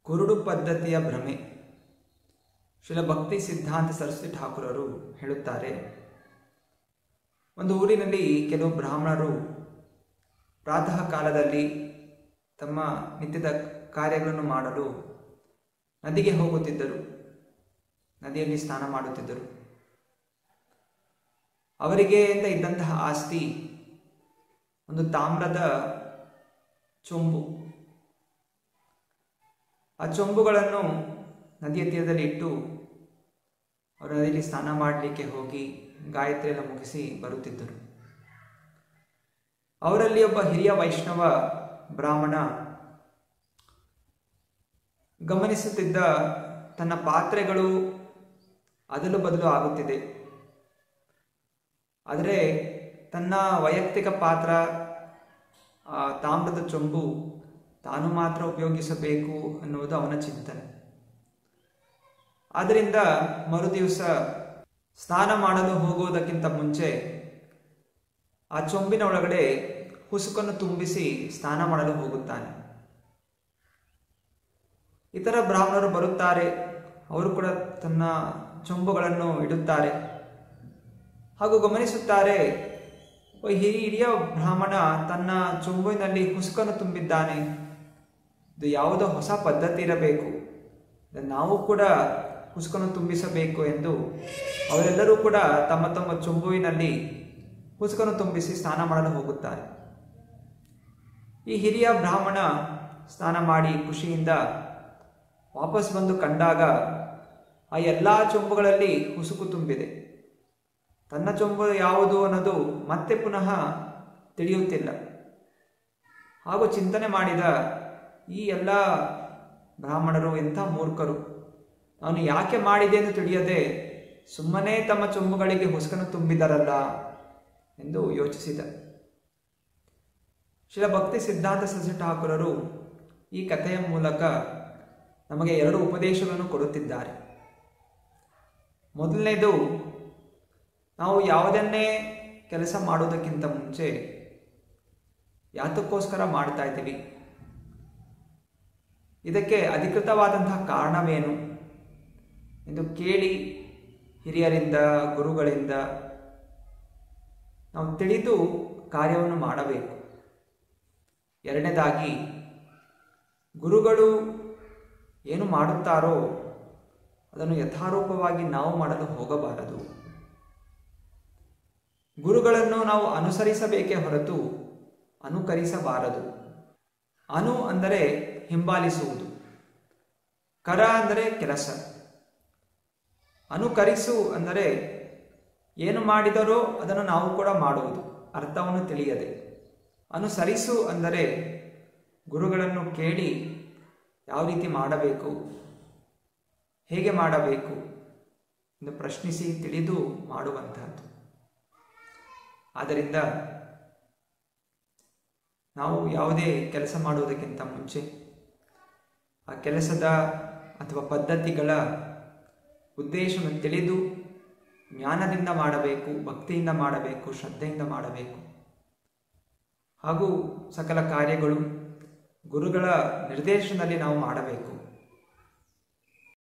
ಕುರುಡು ಪದ್ಧತಿಯ ಭ್ರಮೆ ಶಿಲ ಭಕ್ತಿ ಸಿದ್ಧಾಂತ ಸರಸ್ವತಿ ಠಾಕೂರರು ಹೇಳುತ್ತಾರೆ ಒಂದು ಊರಿನಲ್ಲಿ ಕೆಲವು ಬ್ರಾಹ್ಮಣರು ಪ್ರಾತಃ ಕಾಲದಲ್ಲಿ ತಮ್ಮ ನಿತ್ಯದ ಕಾರ್ಯಗಳನ್ನು ಮಾಡಲು ನದಿಗೆ ಹೋಗುತ್ತಿದ್ದರು ನದಿಯಲ್ಲಿ ಸ್ನಾನ ಮಾಡುತ್ತಿದ್ದರು ಅವರಿಗೆ ಅಂತ ಇದ್ದಂತಹ ಆಸ್ತಿ ಒಂದು ತಾಮ್ರದ ಚೊಂಬು ಆ ಚೊಂಬುಗಳನ್ನು ನದಿಯ ತೀರದಲ್ಲಿ ಇಟ್ಟು ಅವರು ನದಿಯಲ್ಲಿ ಸ್ನಾನ ಮಾಡಲಿಕ್ಕೆ ಹೋಗಿ ಗಾಯತ್ರಿ ಎಲ್ಲ ಮುಗಿಸಿ ಬರುತ್ತಿದ್ದರು ಅವರಲ್ಲಿ ಒಬ್ಬ ಹಿರಿಯ ವೈಷ್ಣವ ಬ್ರಾಹ್ಮಣ ಗಮನಿಸುತ್ತಿದ್ದ ತನ್ನ ಪಾತ್ರೆಗಳು ಅದಲು ಬದಲು ಆಗುತ್ತಿದೆ ಆದರೆ ತನ್ನ ವೈಯಕ್ತಿಕ ಪಾತ್ರ ಆ ತಾಮ್ರದ ಚೊಂಬು ತಾನು ಮಾತ್ರ ಉಪಯೋಗಿಸಬೇಕು ಅನ್ನುವುದು ಅವನ ಚಿಂತನೆ ಆದ್ದರಿಂದ ಮರುದಿವಸ ಸ್ನಾನ ಮಾಡಲು ಹೋಗುವುದಕ್ಕಿಂತ ಮುಂಚೆ ಆ ಚೊಂಬಿನ ಒಳಗಡೆ ಹುಸುಕನ್ನು ತುಂಬಿಸಿ ಸ್ನಾನ ಮಾಡಲು ಹೋಗುತ್ತಾನೆ ಇತರ ಬ್ರಾಹ್ಮಣರು ಬರುತ್ತಾರೆ ಅವರು ಕೂಡ ತನ್ನ ಚೊಂಬುಗಳನ್ನು ಇಡುತ್ತಾರೆ ಹಾಗೂ ಗಮನಿಸುತ್ತಾರೆ ಒಬ್ಬ ಹಿರಿ ಹಿರಿಯ ಬ್ರಾಹ್ಮಣ ತನ್ನ ಚೊಂಬುವಿನಲ್ಲಿ ಹುಸುಕನ್ನು ತುಂಬಿದ್ದಾನೆ ಇದು ಯಾವುದೋ ಹೊಸ ಪದ್ಧತಿ ಇರಬೇಕು ನಾವು ಕೂಡ ಹುಸುಕನ್ನು ತುಂಬಿಸಬೇಕು ಎಂದು ಅವರೆಲ್ಲರೂ ಕೂಡ ತಮ್ಮ ತಮ್ಮ ಚೊಂಬುವಿನಲ್ಲಿ ಹುಸುಕನ್ನು ತುಂಬಿಸಿ ಸ್ನಾನ ಮಾಡಲು ಹೋಗುತ್ತಾರೆ ಈ ಹಿರಿಯ ಬ್ರಾಹ್ಮಣ ಸ್ನಾನ ಮಾಡಿ ಖುಷಿಯಿಂದ ವಾಪಸ್ ಬಂದು ಕಂಡಾಗ ಆ ಎಲ್ಲ ಚೊಂಬುಗಳಲ್ಲಿ ಹುಸುಕು ತುಂಬಿದೆ ತನ್ನ ಚೊಂಬು ಯಾವುದು ಅನ್ನೋದು ಮತ್ತೆ ಪುನಃ ತಿಳಿಯುತ್ತಿಲ್ಲ ಹಾಗೂ ಚಿಂತನೆ ಮಾಡಿದ ಈ ಎಲ್ಲ ಬ್ರಾಹ್ಮಣರು ಎಂಥ ಮೂರ್ಖರು ನಾನು ಯಾಕೆ ಮಾಡಿದೆ ಎಂದು ತಿಳಿಯದೆ ಸುಮ್ಮನೆ ತಮ್ಮ ಚೊಂಬುಗಳಿಗೆ ಹುಸುಕನ್ನು ತುಂಬಿದರಲ್ಲ ಎಂದು ಯೋಚಿಸಿದ ಶಿಲ ಭಕ್ತಿ ಸಿದ್ಧಾಂತ ಸರಸ್ವತಿ ಠಾಕೂರರು ಈ ಕಥೆಯ ಮೂಲಕ ನಮಗೆ ಎರಡು ಉಪದೇಶಗಳನ್ನು ಕೊಡುತ್ತಿದ್ದಾರೆ ಮೊದಲನೇದು ನಾವು ಯಾವುದನ್ನೇ ಕೆಲಸ ಮಾಡೋದಕ್ಕಿಂತ ಮುಂಚೆ ಯಾತಕ್ಕೋಸ್ಕರ ಮಾಡ್ತಾ ಇದ್ದೀವಿ ಇದಕ್ಕೆ ಅಧಿಕೃತವಾದಂತಹ ಕಾರಣವೇನು ಎಂದು ಕೇಳಿ ಹಿರಿಯರಿಂದ ಗುರುಗಳಿಂದ ನಾವು ತಿಳಿದು ಕಾರ್ಯವನ್ನು ಮಾಡಬೇಕು ಎರಡನೇದಾಗಿ ಗುರುಗಳು ಏನು ಮಾಡುತ್ತಾರೋ ಅದನ್ನು ಯಥಾರೂಪವಾಗಿ ನಾವು ಮಾಡಲು ಹೋಗಬಾರದು ಗುರುಗಳನ್ನು ನಾವು ಅನುಸರಿಸಬೇಕೇ ಹೊರತು ಅನುಕರಿಸಬಾರದು ಅನು ಅಂದರೆ ಹಿಂಬಾಲಿಸುವುದು ಕರ ಅಂದರೆ ಕೆಲಸ ಅನುಕರಿಸು ಅಂದರೆ ಏನು ಮಾಡಿದರೋ ಅದನ್ನು ನಾವು ಕೂಡ ಮಾಡುವುದು ಅರ್ಥವನ್ನು ತಿಳಿಯದೆ ಅನುಸರಿಸು ಅಂದರೆ ಗುರುಗಳನ್ನು ಕೇಳಿ ಯಾವ ರೀತಿ ಮಾಡಬೇಕು ಹೇಗೆ ಮಾಡಬೇಕು ಎಂದು ಪ್ರಶ್ನಿಸಿ ತಿಳಿದು ಮಾಡುವಂತಹದ್ದು ಆದ್ದರಿಂದ ನಾವು ಯಾವುದೇ ಕೆಲಸ ಮಾಡುವುದಕ್ಕಿಂತ ಮುಂಚೆ ಆ ಕೆಲಸದ ಅಥವಾ ಪದ್ಧತಿಗಳ ಉದ್ದೇಶವನ್ನು ತಿಳಿದು ಜ್ಞಾನದಿಂದ ಮಾಡಬೇಕು ಭಕ್ತಿಯಿಂದ ಮಾಡಬೇಕು ಶ್ರದ್ಧೆಯಿಂದ ಮಾಡಬೇಕು ಹಾಗೂ ಸಕಲ ಕಾರ್ಯಗಳು ಗುರುಗಳ ನಿರ್ದೇಶನದಲ್ಲಿ ನಾವು ಮಾಡಬೇಕು